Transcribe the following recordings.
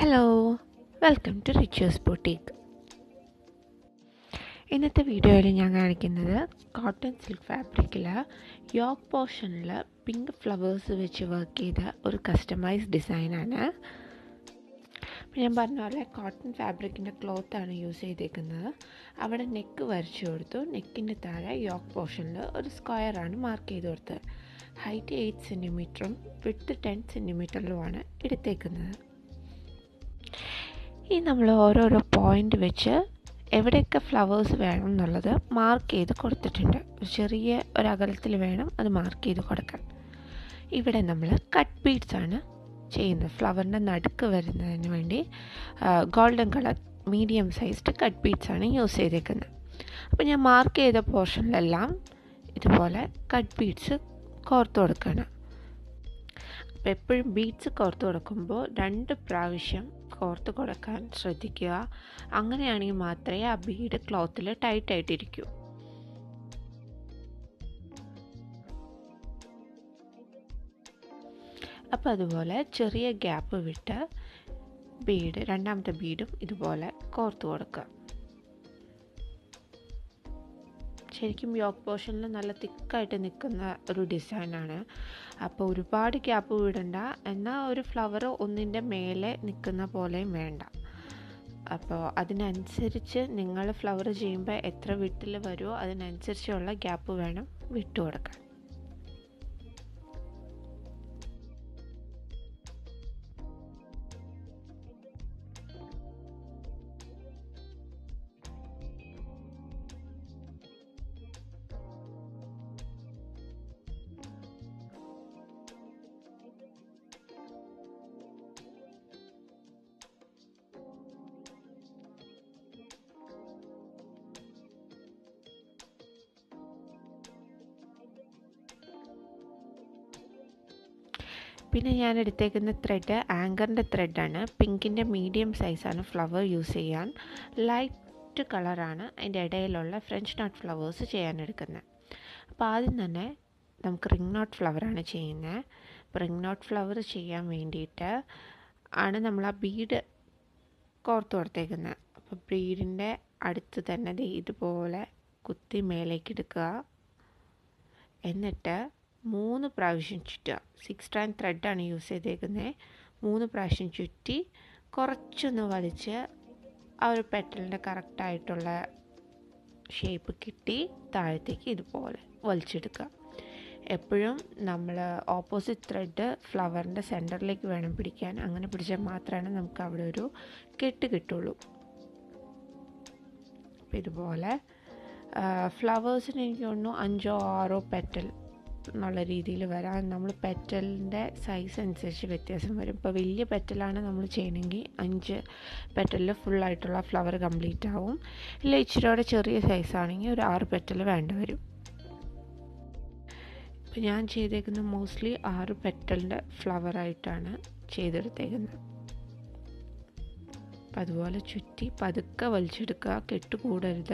hello welcome to Richers boutique ഇന്നത്തെ വീഡിയോയിൽ ഞാൻ കാണിക്കുന്നത് കോട്ടൺ സിൽക്ക് ഫാബ്രിക്കിൽ യോക്ക് പോർഷനിൽ പിങ്ക് ഫ്ലവേഴ്സ് വെച്ച് വർക്ക് ചെയ്ത ഒരു കസ്റ്റമൈസ് ഡിസൈനാണ് ഞാൻ പറഞ്ഞ പോലെ കോട്ടൺ ഫാബ്രിക്കിൻ്റെ ക്ലോത്താണ് യൂസ് ചെയ്തേക്കുന്നത് അവിടെ നെക്ക് വരച്ചു കൊടുത്തു നെക്കിൻ്റെ താഴെ യോക്ക് പോർഷനിൽ ഒരു സ്ക്വയറാണ് മാർക്ക് ചെയ്ത് കൊടുത്തത് ഹൈറ്റ് എയ്റ്റ് സെൻറ്റിമീറ്ററും വിട്ട് ടെൻ സെൻറ്റിമീറ്ററിലുമാണ് എടുത്തേക്കുന്നത് ഈ നമ്മൾ ഓരോരോ പോയിൻ്റ് വെച്ച് എവിടെയൊക്കെ ഫ്ലവേഴ്സ് വേണം എന്നുള്ളത് മാർക്ക് ചെയ്ത് കൊടുത്തിട്ടുണ്ട് ചെറിയ ഒരകലത്തിൽ വേണം അത് മാർക്ക് ചെയ്ത് കൊടുക്കാൻ ഇവിടെ നമ്മൾ കട്ട് ബീഡ്സ് ആണ് ചെയ്യുന്നത് ഫ്ലവറിൻ്റെ നടുക്ക് വരുന്നതിന് വേണ്ടി golden colour medium sized cut beads ആണ് യൂസ് ചെയ്തേക്കുന്നത് അപ്പോൾ ഞാൻ മാർക്ക് ചെയ്ത പോർഷനിലെല്ലാം ഇതുപോലെ കട്ട് ബീഡ്സ് കോർത്ത് കൊടുക്കണം അപ്പോൾ എപ്പോഴും ബീഡ്സ് കോർത്ത് കൊടുക്കുമ്പോൾ രണ്ട് പ്രാവശ്യം കോർത്ത് കൊടുക്കാൻ ശ്രദ്ധിക്കുക അങ്ങനെയാണെങ്കിൽ മാത്രമേ ആ ബീഡ് ക്ലോത്തിൽ ടൈറ്റ് ആയിട്ടിരിക്കൂ അപ്പോൾ അതുപോലെ ചെറിയ ഗ്യാപ്പ് വിട്ട് ബീഡ് രണ്ടാമത്തെ ബീഡും ഇതുപോലെ കോർത്ത് കൊടുക്കുക ശരിക്കും യോക്ക് പോർഷനിൽ നല്ല തിക്കായിട്ട് നിൽക്കുന്ന ഒരു ഡിസൈനാണ് അപ്പോൾ ഒരുപാട് ഗ്യാപ്പ് വിടണ്ട എന്നാൽ ഒരു ഫ്ലവർ ഒന്നിൻ്റെ മേലെ നിൽക്കുന്ന പോലെയും വേണ്ട അപ്പോൾ അതിനനുസരിച്ച് നിങ്ങൾ ഫ്ലവർ ചെയ്യുമ്പോൾ എത്ര വിട്ടിൽ വരുമോ അതിനനുസരിച്ചുള്ള ഗ്യാപ്പ് വേണം വിട്ടു കൊടുക്കാൻ പിന്നെ ഞാൻ എടുത്തേക്കുന്ന ത്രെഡ് ആങ്കറിൻ്റെ ത്രെഡാണ് പിങ്കിൻ്റെ മീഡിയം സൈസാണ് ഫ്ലവർ യൂസ് ചെയ്യാൻ ലൈറ്റ് കളറാണ് അതിൻ്റെ ഇടയിലുള്ള ഫ്രഞ്ച് നോട്ട് ഫ്ലവേഴ്സ് ചെയ്യാൻ എടുക്കുന്നത് അപ്പോൾ ആദ്യം തന്നെ നമുക്ക് റിംഗ് നോട്ട് ഫ്ലവറാണ് ചെയ്യുന്നത് അപ്പോൾ റിംഗ് നോട്ട് ഫ്ലവർ ചെയ്യാൻ വേണ്ടിയിട്ട് ആണ് നമ്മൾ ആ ബീഡ് കോർത്ത് കൊടുത്തേക്കുന്നത് അപ്പോൾ ബീഡിൻ്റെ അടുത്ത് തന്നെ ഇതുപോലെ കുത്തി മേലേക്ക് എടുക്കുക എന്നിട്ട് മൂന്ന് പ്രാവശ്യം ചുറ്റുക സിക്സ് സ്ട്രാൻഡ് ത്രെഡാണ് യൂസ് ചെയ്തേക്കുന്നത് മൂന്ന് പ്രാവശ്യം ചുറ്റി കുറച്ചൊന്ന് വലിച്ച് ആ ഒരു പെറ്റലിൻ്റെ കറക്റ്റായിട്ടുള്ള ഷേപ്പ് കിട്ടി താഴത്തേക്ക് ഇതുപോലെ വലിച്ചെടുക്കുക എപ്പോഴും നമ്മൾ ഓപ്പോസിറ്റ് ത്രെഡ് ഫ്ലവറിൻ്റെ സെൻറ്ററിലേക്ക് വേണം പിടിക്കാൻ അങ്ങനെ പിടിച്ചാൽ മാത്രമാണ് നമുക്ക് അവിടെ ഒരു കെട്ട് കിട്ടുള്ളൂ അപ്പം ഇതുപോലെ ഫ്ലവേഴ്സിന് എനിക്ക് തോന്നുന്നു അഞ്ചോ ആറോ പെറ്റൽ എന്നുള്ള രീതിയിൽ വരാം നമ്മൾ പെറ്റലിൻ്റെ സൈസ് അനുസരിച്ച് വ്യത്യാസം വരും ഇപ്പോൾ വലിയ പെറ്റലാണ് നമ്മൾ ചെയ്യണമെങ്കിൽ അഞ്ച് പെറ്റലിൽ ഫുള്ളായിട്ടുള്ള ഫ്ലവർ കംപ്ലീറ്റ് ആവും ഇല്ല ഇച്ചിരിയോടെ ചെറിയ സൈസാണെങ്കിൽ ഒരു ആറ് പെറ്റൽ വേണ്ടി വരും ഇപ്പോൾ ഞാൻ ചെയ്തേക്കുന്ന മോസ്റ്റ്ലി ആറ് പെറ്റലിൻ്റെ ഫ്ലവറായിട്ടാണ് ചെയ്തെടുത്തേക്കുന്നത് അപ്പം അതുപോലെ ചുറ്റി പതുക്കെ വലിച്ചെടുക്കുക കെട്ടുകൂടരുത്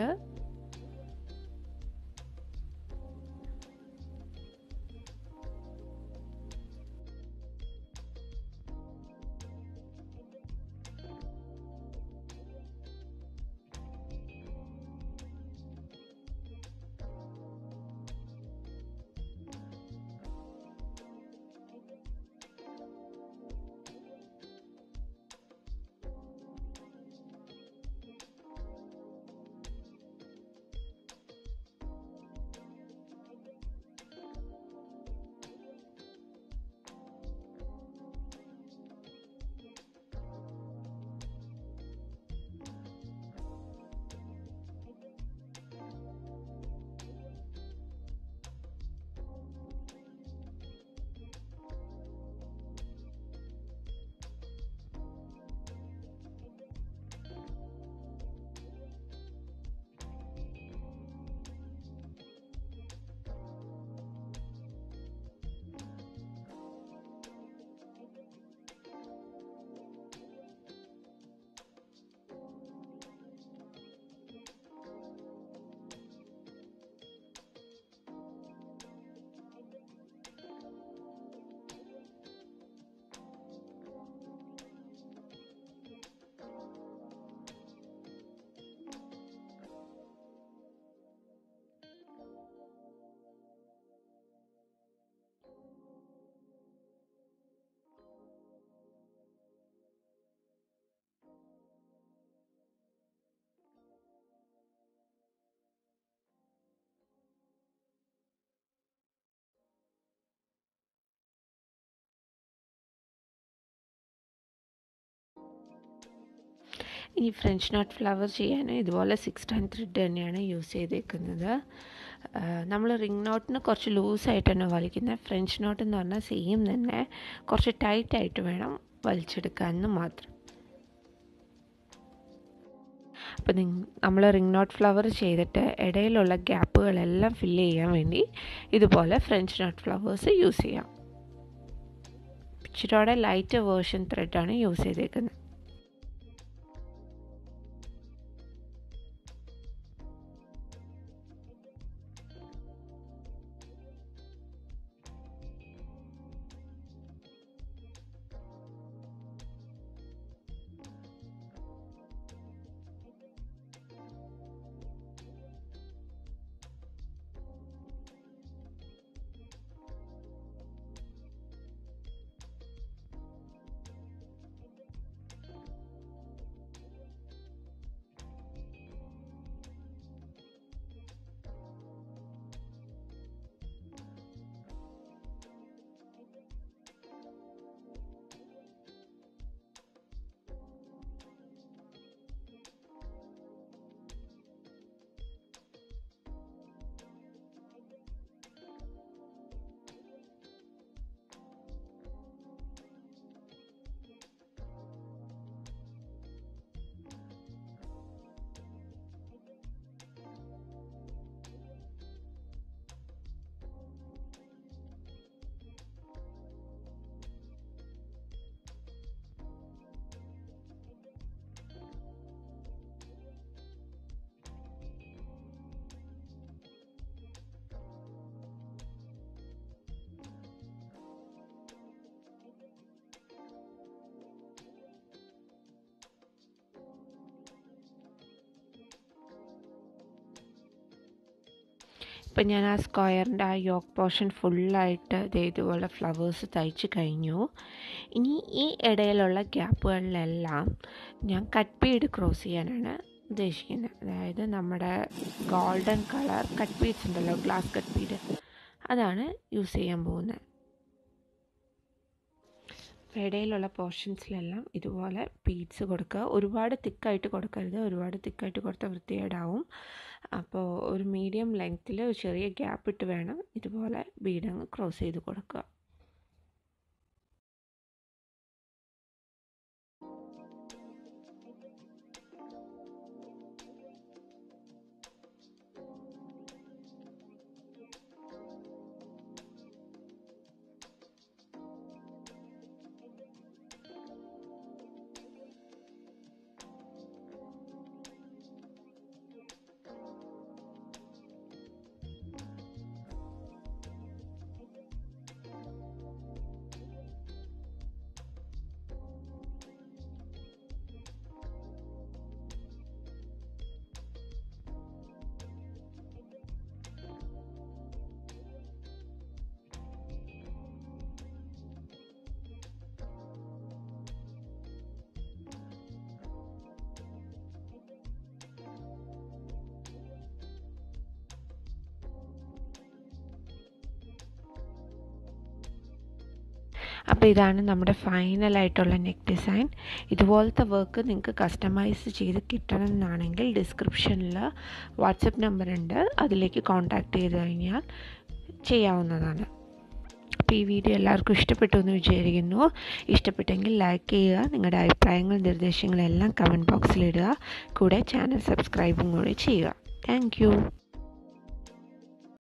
ഇനി ഫ്രഞ്ച് നോട്ട് ഫ്ലവർ ചെയ്യാൻ ഇതുപോലെ സിക്സ് ടൈം ത്രെഡ് തന്നെയാണ് യൂസ് ചെയ്തേക്കുന്നത് നമ്മൾ റിംഗ് നോട്ടിന് കുറച്ച് ലൂസായിട്ട് തന്നെ വലിക്കുന്നത് ഫ്രഞ്ച് നോട്ട് എന്ന് പറഞ്ഞാൽ സെയിം തന്നെ കുറച്ച് ടൈറ്റായിട്ട് വേണം വലിച്ചെടുക്കാൻ എന്ന് മാത്രം അപ്പോൾ നമ്മൾ റിംഗ് നോട്ട് ഫ്ലവർ ചെയ്തിട്ട് ഇടയിലുള്ള ഗ്യാപ്പുകളെല്ലാം ഫില്ല് ചെയ്യാൻ വേണ്ടി ഇതുപോലെ ഫ്രഞ്ച് നോട്ട് ഫ്ലവേഴ്സ് യൂസ് ചെയ്യാം ഇച്ചിരിയോടെ ലൈറ്റ് വേർഷൻ ത്രെഡാണ് യൂസ് ചെയ്തേക്കുന്നത് ഇപ്പം ഞാൻ ആ സ്ക്വയറിൻ്റെ ആ യോക്ക് പോർഷൻ ഫുള്ളായിട്ട് ഇതേ ഇതുപോലെ ഫ്ലവേഴ്സ് തയ്ച്ച് കഴിഞ്ഞു ഇനി ഈ ഇടയിലുള്ള ഗ്യാപ്പുകളിലെല്ലാം ഞാൻ കട്ട് ബീഡ് ക്രോസ് ചെയ്യാനാണ് ഉദ്ദേശിക്കുന്നത് അതായത് നമ്മുടെ ഗോൾഡൻ കളർ കട്ട് ബീഡ്സ് ഉണ്ടല്ലോ ഗ്ലാസ് കട്ട് ബീഡ് അതാണ് യൂസ് ചെയ്യാൻ പോകുന്നത് ഇടയിലുള്ള പോർഷൻസിലെല്ലാം ഇതുപോലെ ബീഡ്സ് കൊടുക്കുക ഒരുപാട് തിക്കായിട്ട് കൊടുക്കരുത് ഒരുപാട് തിക്കായിട്ട് കൊടുത്താൽ വൃത്തികേടാവും അപ്പോൾ ഒരു മീഡിയം ലെങ്ത്തിൽ ചെറിയ ഗ്യാപ്പ് ഇട്ട് വേണം ഇതുപോലെ ബീഡ് അങ്ങ് ക്രോസ് ചെയ്ത് കൊടുക്കുക അപ്പോൾ ഇതാണ് നമ്മുടെ ഫൈനലായിട്ടുള്ള നെക്ക് ഡിസൈൻ ഇതുപോലത്തെ വർക്ക് നിങ്ങൾക്ക് കസ്റ്റമൈസ് ചെയ്ത് കിട്ടണം എന്നാണെങ്കിൽ ഡിസ്ക്രിപ്ഷനിൽ വാട്സപ്പ് നമ്പർ ഉണ്ട് അതിലേക്ക് കോൺടാക്റ്റ് ചെയ്ത് കഴിഞ്ഞാൽ ചെയ്യാവുന്നതാണ് അപ്പോൾ ഈ വീഡിയോ എല്ലാവർക്കും ഇഷ്ടപ്പെട്ടു എന്ന് വിചാരിക്കുന്നു ഇഷ്ടപ്പെട്ടെങ്കിൽ ലൈക്ക് ചെയ്യുക നിങ്ങളുടെ അഭിപ്രായങ്ങളും നിർദ്ദേശങ്ങളെല്ലാം കമൻറ്റ് ബോക്സിൽ ഇടുക കൂടെ ചാനൽ സബ്സ്ക്രൈബും കൂടി ചെയ്യുക താങ്ക്